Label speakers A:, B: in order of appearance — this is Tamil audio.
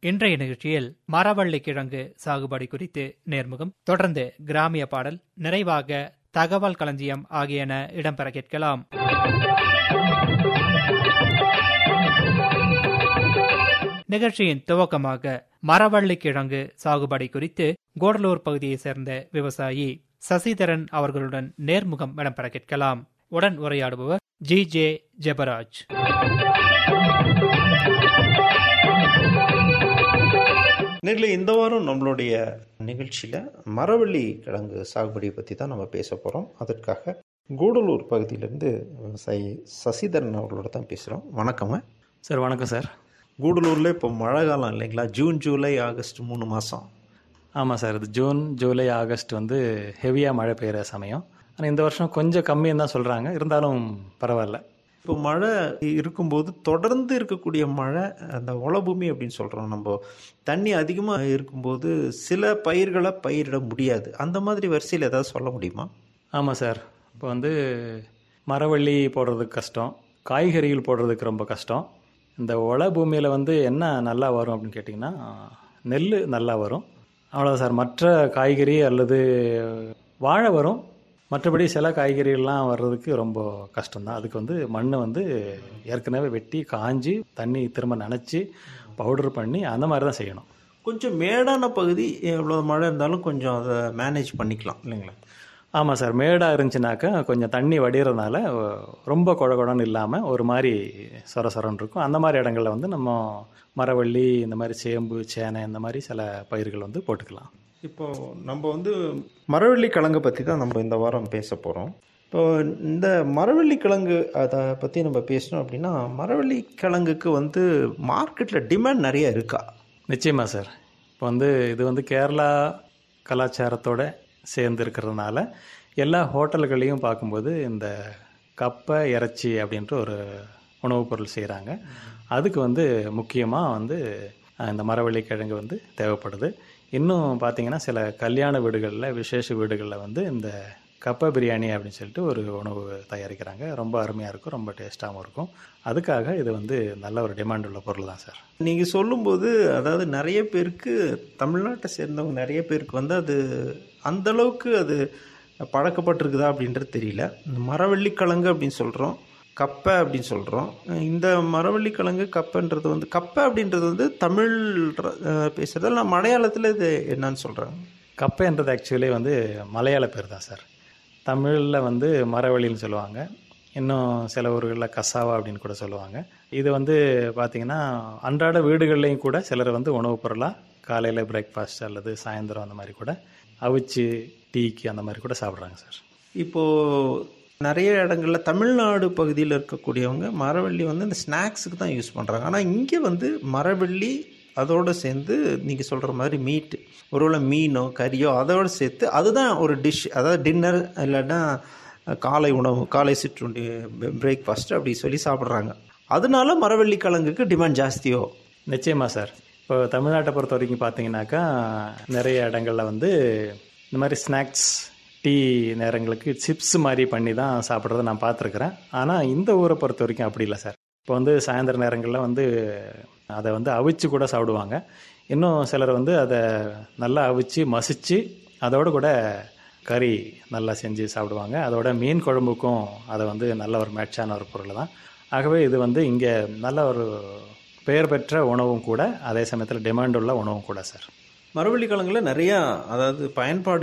A: இன்றைய நிகழ்ச்சியில் மரவள்ளி கிழங்கு சாகுபடி குறித்து நேர்முகம் தொடர்ந்து கிராமிய பாடல் நிறைவாக தகவல் களஞ்சியம் ஆகியன இடம்பெற கேட்கலாம் நிகழ்ச்சியின் துவக்கமாக மரவள்ளி கிழங்கு சாகுபடி குறித்து கோடலூர் பகுதியைச் சேர்ந்த விவசாயி சசிதரன் அவர்களுடன் நேர்முகம் இடம்பெற கேட்கலாம் உடன் உரையாடுபவர் ஜி ஜே ஜெபராஜ்
B: நேரில் இந்த வாரம் நம்மளுடைய நிகழ்ச்சியில் மரவள்ளி கிழங்கு சாகுபடியை பற்றி தான் நம்ம பேச போகிறோம் அதற்காக கூடலூர் பகுதியிலேருந்து விவசாயி சசிதரன் அவர்களோட தான் பேசுகிறோம் வணக்கங்க
C: சார் வணக்கம் சார்
B: கூடலூரில் இப்போ மழை காலம் இல்லைங்களா ஜூன் ஜூலை ஆகஸ்ட் மூணு மாதம்
C: ஆமாம் சார் இது ஜூன் ஜூலை ஆகஸ்ட் வந்து ஹெவியாக மழை பெய்கிற சமயம் ஆனால் இந்த வருஷம் கொஞ்சம் கம்மின்னு தான் சொல்கிறாங்க இருந்தாலும் பரவாயில்ல
B: இப்போ மழை இருக்கும்போது தொடர்ந்து இருக்கக்கூடிய மழை அந்த உளபூமி அப்படின்னு சொல்கிறோம் நம்ம தண்ணி அதிகமாக இருக்கும்போது சில பயிர்களை பயிரிட முடியாது அந்த மாதிரி வரிசையில் ஏதாவது சொல்ல முடியுமா
C: ஆமாம் சார் இப்போ வந்து மரவள்ளி போடுறதுக்கு கஷ்டம் காய்கறிகள் போடுறதுக்கு ரொம்ப கஷ்டம் இந்த ஒல பூமியில் வந்து என்ன நல்லா வரும் அப்படின்னு கேட்டிங்கன்னா நெல் நல்லா வரும் அவ்வளோதான் சார் மற்ற காய்கறி அல்லது வாழை வரும் மற்றபடி சில காய்கறிகள்லாம் வர்றதுக்கு ரொம்ப கஷ்டம்தான் அதுக்கு வந்து மண்ணை வந்து ஏற்கனவே வெட்டி காஞ்சி தண்ணி திரும்ப நனைச்சி பவுடர் பண்ணி அந்த மாதிரி தான் செய்யணும்
B: கொஞ்சம் மேடான பகுதி எவ்வளோ மழை இருந்தாலும் கொஞ்சம் அதை மேனேஜ் பண்ணிக்கலாம் இல்லைங்களா
C: ஆமாம் சார் மேடாக இருந்துச்சுனாக்கா கொஞ்சம் தண்ணி வடிகிறதுனால ரொம்ப குழ குழன்னு இல்லாமல் ஒரு மாதிரி சொர சொரன்னு இருக்கும் அந்த மாதிரி இடங்களில் வந்து நம்ம மரவள்ளி இந்த மாதிரி சேம்பு சேனை இந்த மாதிரி சில பயிர்கள் வந்து போட்டுக்கலாம்
B: இப்போ நம்ம வந்து மரவள்ளி கிழங்கு பற்றி தான் நம்ம இந்த வாரம் பேச போகிறோம் இப்போ இந்த மரவள்ளி கிழங்கு அதை பற்றி நம்ம பேசணும் அப்படின்னா மரவள்ளி கிழங்குக்கு வந்து மார்க்கெட்டில் டிமாண்ட் நிறைய இருக்கா
C: நிச்சயமாக சார் இப்போ வந்து இது வந்து கேரளா கலாச்சாரத்தோட சேர்ந்து இருக்கிறதுனால எல்லா ஹோட்டல்களையும் பார்க்கும்போது இந்த கப்பை இறைச்சி அப்படின்ற ஒரு உணவுப் பொருள் செய்கிறாங்க அதுக்கு வந்து முக்கியமாக வந்து இந்த மரவள்ளி கிழங்கு வந்து தேவைப்படுது இன்னும் பார்த்தீங்கன்னா சில கல்யாண வீடுகளில் விசேஷ வீடுகளில் வந்து இந்த கப்பை பிரியாணி அப்படின்னு சொல்லிட்டு ஒரு உணவு தயாரிக்கிறாங்க ரொம்ப அருமையாக இருக்கும் ரொம்ப டேஸ்ட்டாகவும் இருக்கும் அதுக்காக இது வந்து நல்ல ஒரு டிமாண்ட் உள்ள பொருள் தான் சார்
B: நீங்கள் சொல்லும்போது அதாவது நிறைய பேருக்கு தமிழ்நாட்டை சேர்ந்தவங்க நிறைய பேருக்கு வந்து அது அந்த அளவுக்கு அது பழக்கப்பட்டிருக்குதா அப்படின்றது தெரியல இந்த மரவள்ளி கிழங்கு அப்படின்னு சொல்கிறோம் கப்பை அப்படின்னு சொல்கிறோம் இந்த மரவள்ளி கிழங்கு கப்பைன்றது வந்து கப்பை அப்படின்றது வந்து தமிழ் பேசுகிறதால நான் மலையாளத்தில் இது என்னன்னு சொல்கிறேன்
C: கப்பைன்றது ஆக்சுவலி வந்து மலையாள பேர் தான் சார் தமிழில் வந்து மரவள்ளின்னு சொல்லுவாங்க இன்னும் சில ஊர்களில் கசாவா அப்படின்னு கூட சொல்லுவாங்க இது வந்து பார்த்திங்கன்னா அன்றாட வீடுகள்லேயும் கூட சிலர் வந்து உணவுப் பொருளாக காலையில் பிரேக்ஃபாஸ்ட் அல்லது சாயந்தரம் அந்த மாதிரி கூட அவிச்சு டீக்கு அந்த மாதிரி கூட சாப்பிட்றாங்க சார்
B: இப்போது நிறைய இடங்களில் தமிழ்நாடு பகுதியில் இருக்கக்கூடியவங்க மரவள்ளி வந்து இந்த ஸ்நாக்ஸுக்கு தான் யூஸ் பண்ணுறாங்க ஆனால் இங்கே வந்து மரவள்ளி அதோடு சேர்ந்து நீங்கள் சொல்கிற மாதிரி மீட் ஒருவேளை மீனோ கறியோ அதோடு சேர்த்து அதுதான் ஒரு டிஷ் அதாவது டின்னர் இல்லைன்னா காலை உணவு காலை சிற்றுண்டி பிரேக்ஃபாஸ்ட் அப்படி சொல்லி சாப்பிட்றாங்க அதனால மரவள்ளி கிழங்குக்கு டிமாண்ட் ஜாஸ்தியோ
C: நிச்சயமாக சார் இப்போ தமிழ்நாட்டை பொறுத்த வரைக்கும் பார்த்தீங்கன்னாக்கா நிறைய இடங்களில் வந்து இந்த மாதிரி ஸ்நாக்ஸ் டீ நேரங்களுக்கு சிப்ஸ் மாதிரி பண்ணி தான் சாப்பிட்றத நான் பார்த்துருக்குறேன் ஆனால் இந்த ஊரை பொறுத்த வரைக்கும் அப்படி இல்லை சார் இப்போ வந்து சாயந்தர நேரங்களில் வந்து அதை வந்து அவிச்சு கூட சாப்பிடுவாங்க இன்னும் சிலர் வந்து அதை நல்லா அவிச்சு மசிச்சு அதோடு கூட கறி நல்லா செஞ்சு சாப்பிடுவாங்க அதோட மீன் குழம்புக்கும் அதை வந்து நல்ல ஒரு மேட்சான ஒரு பொருள் தான் ஆகவே இது வந்து இங்கே நல்ல ஒரு பெயர் பெற்ற உணவும் கூட அதே சமயத்தில் டிமாண்ட் உள்ள உணவும் கூட சார்
B: மரவள்ளி கிழங்குல நிறையா அதாவது பயன்பாடு